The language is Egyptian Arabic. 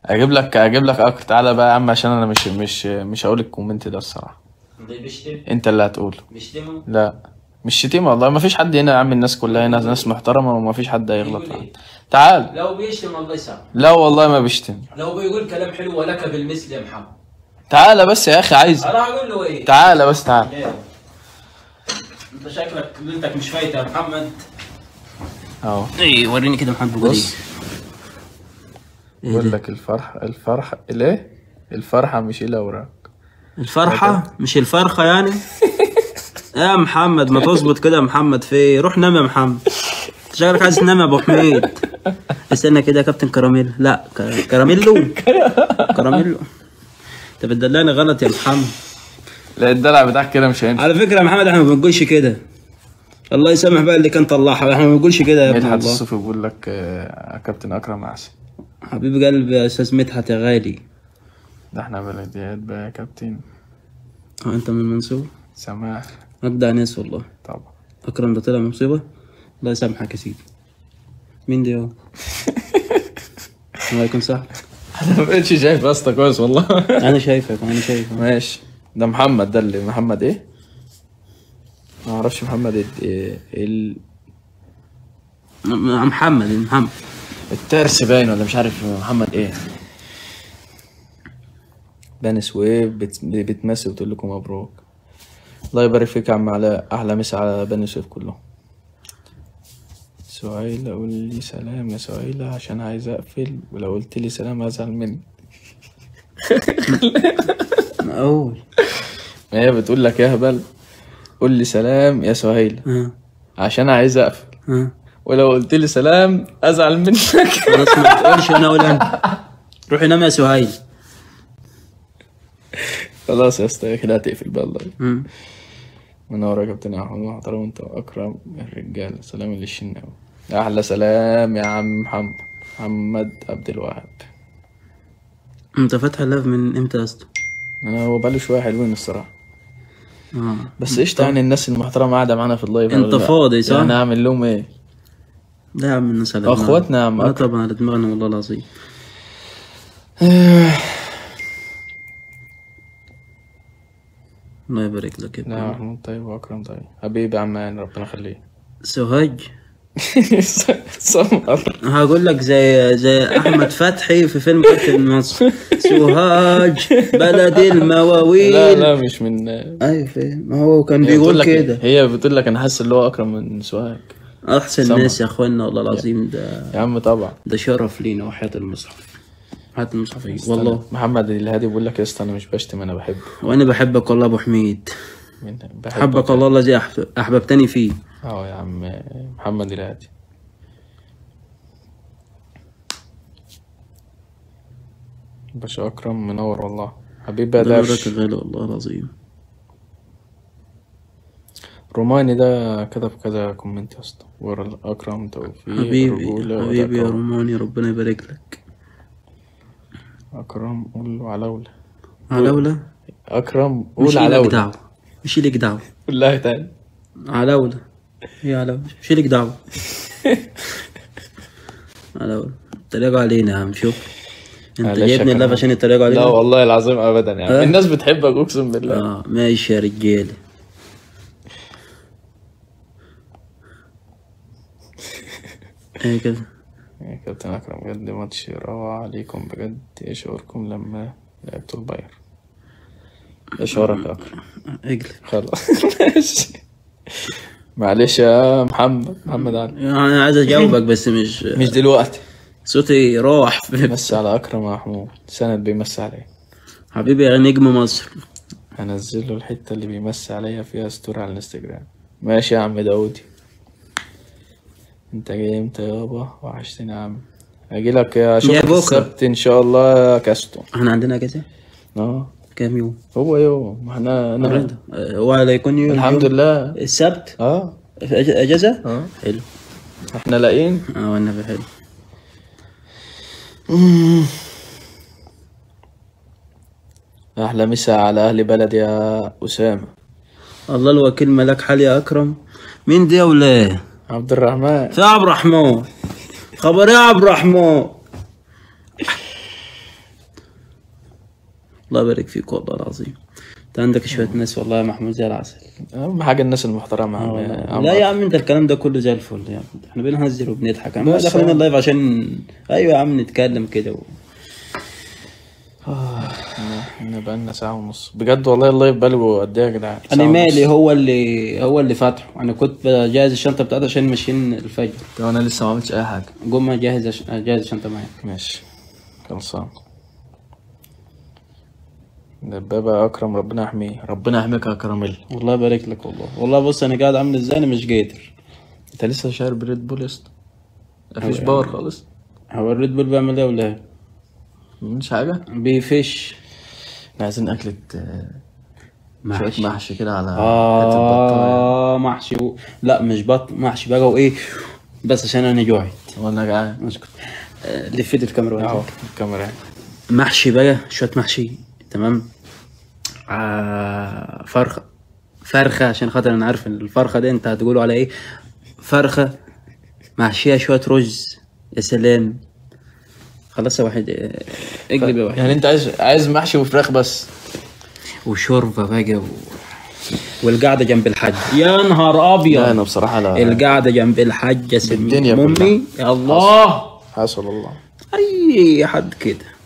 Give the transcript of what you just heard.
اجيب لك اجيب لك اكتر تعالى بقى يا عم عشان انا مش مش مش هقول الكومنت ده الصراحه بيشتم انت اللي هتقوله بيشتموا لا مش شتيمه والله ما فيش حد هنا يا عم الناس كلها هنا ناس محترمه وما فيش حد هيغلط بيقول يعني. إيه؟ تعال لو بيشتم الله يسامحه لا والله ما بيشتم لو بيقول كلام حلو ولك بالمثل يا محمد تعالى بس يا اخي عايز انا هقول له ايه تعالى بس تعالى ليه؟ انت شكلك ليلتك مش فايته يا محمد اهو ايه وريني كده محمد بيقول بص بقول لك الفرحه الفرحه ليه الفرحه مش الاوراق الفرحة مش الفرخة يعني يا محمد ما تظبط كده يا محمد في روح نام يا محمد أنت شكلك عايز تنام يا ابو حميد استنى كده يا كابتن كراميل لا ك- كراميلو كراميلو انت بتدلعني غلط يا محمد لا الدلع بتاعك كده مش هينفع على فكرة يا محمد احنا ما بنقولش كده الله يسامح بقى اللي كان طلعها احنا ما بنقولش كده يا ابن مدحت الله الصوفي بيقول لك آه، يا كابتن اكرم احسن حبيب قلبي يا استاذ مدحت يا غالي ده احنا بلديات بقى يا كابتن اه انت من المنصور سماح ابدع ناس والله طبعا اكرم ده طلع مصيبه الله يسامحك يا سيدي مين دي هو الله يكون صح انا ما بقتش شايف يا اسطى كويس والله انا شايفك انا شايفك ماشي ده محمد ده اللي محمد ايه ما اعرفش محمد إيه- ايه ال... م- محمد محمد الترس باين ولا مش عارف محمد ايه بني سويف بت... بتمثل وتقول لكم مبروك الله يبارك فيك يا عم علاء احلى مسا على بني سويف كلهم سهيلة قول لي سلام يا سهيلة عشان عايز اقفل ولو قلت لي سلام هزعل مني اول ما هي بتقول لك يا هبل قول لي سلام يا سهيلة ها عشان عايز اقفل ها ولو قلت لي سلام ازعل منك خلاص ما تقولش انا ولا انت روحي نام يا سهيل خلاص يا اسطى كده هتقفل بقى الله مم. منور يا كابتن احمد محترم انت واكرم الرجال سلام للشناوي احلى سلام يا عم محمد محمد عبد الوهاب انت فاتح اللايف من امتى يا اسطى؟ انا هو بقاله شويه حلوين الصراحه اه بس قشطه يعني الناس المحترمه قاعده معانا في اللايف انت أنا- فاضي، صح؟ يعني اعمل لهم ايه لا يا عم الناس على دماغنا. اخواتنا يا عم لا أكرم. طبعا على دماغنا والله العظيم الله يبارك لك يا لا ابني محمود طيب واكرم طيب حبيبي يا عم يعني ربنا يخليه سوهاج سمر هقول لك زي زي احمد فتحي في فيلم كابتن مصر سوهاج بلد المواويل لا لا مش من ايوه فاهم ما هو كان هي بتقول بيقول لك كده هي بتقول لك انا حاسس اللي هو اكرم من سوهاج احسن سمع. ناس يا اخوانا والله العظيم ده يا عم طبعا ده شرف لينا وحياة المصحف حياة المصحف والله محمد الهادي بيقول لك يا اسطى انا مش بشتم انا بحب وانا بحبك والله ابو حميد من حبك الله الذي أحب- احببتني فيه اه يا عم محمد الهادي باشا اكرم منور والله حبيبي يا ده وراك درش غالي والله العظيم روماني ده كتب كذا كومنت يا اسطى ورا اكرم توفيق حبيبي رجولة حبيبي يا وده روماني ربنا يبارك لك اكرم قول له علاولة علاولة اكرم مش قول لك علاولة دعوة مش لك دعوة قول لها تاني علاولة هي علاولة مش لك دعوة علاولة اتريقوا علينا يا عم شوف انت معلش جايبني يا اللعبة كرم. عشان يتريقوا علينا لا والله العظيم ابدا يعني أه؟ الناس بتحبك اقسم بالله اه ماشي يا رجالة ايه كده يا كابتن اكرم بجد ماتش روعة عليكم بجد ايه شعوركم لما لعبتوا الباير ايه شعورك يا اكرم اقلب خلاص ماشي معلش يا محمد محمد علي انا عايز اجاوبك بس مش مش دلوقتي صوتي راح مسي على اكرم يا محمود سند بيمسي عليا حبيبي يا نجم مصر هنزل له الحتة اللي بيمسي عليا فيها ستوري على الانستجرام ماشي يا عم داودي انت جاي امتى يابا وحشتني يا عم اجي لك يا اشوفك بكرة. السبت ان شاء الله يا كاستو احنا عندنا اجازة اه كام يوم هو يوم ما احنا انا النهارده آه، ولا يكون يوم الحمد يوم لله السبت اه أج- اجازة اه حلو احنا لاقيين اه والنبي حلو احلى مسا على اهل بلد يا اسامه الله الوكيل ملاك حال يا اكرم مين دي يا ولاد عبد الرحمن في عبد الرحمن خبر يا عبد الرحمن الله يبارك فيك والله العظيم انت عندك شويه ناس والله يا محمود زي العسل اهم حاجه الناس المحترمه يا عم- عم لا يا عم انت الكلام ده كله زي الفل يا عم احنا بنهزر وبنضحك احنا بس داخلين يا- اللايف عشان ايوه يا عم نتكلم كده و... احنا بقالنا ساعه ونص بجد والله اللايف بقاله قد ايه يا جدعان انا ساعة مالي ونص. هو اللي هو اللي فاتحه انا كنت بجهز الشنطه بتاعتي عشان ماشيين الفجر طب انا لسه ما عملتش اي حاجه قوم اجهز اجهز الشنطه معايا ماشي خلصان دبابة أكرم ربنا يحميه ربنا يحميك يا كراميل والله يبارك لك والله والله بص انا قاعد عامل ازاي انا مش قادر أنت لسه شارب بريد بول يا اسطى مفيش باور خالص هو الريد بول بيعمل ايه ولا ايه؟ مش حاجة بيفش احنا عايزين أكلة آه، محشي. شوية محشي كده على حتة بطاية اه محشي و... لا مش بط محشي بقى وايه بس عشان انا جوعت وأنا جعان اسكت آه، لفيت الكاميرا أهو وانت. الكاميرا محشي بقى شويه محشي تمام آه فرخه فرخه عشان خاطر انا عارف ان الفرخه دي انت هتقولوا على ايه فرخه محشيه شويه رز يا سلام خلاص يا واحد آه، اقلب يا واحد يعني أنت عايز عايز محشي وفراخ بس وشوربه بقى و... والقعده جنب الحاج يا نهار ابيض لا أنا بصراحة لا القعده جنب الحاج يا سلام بالدنيا امي كلها. يا الله حصل الله اي حد كده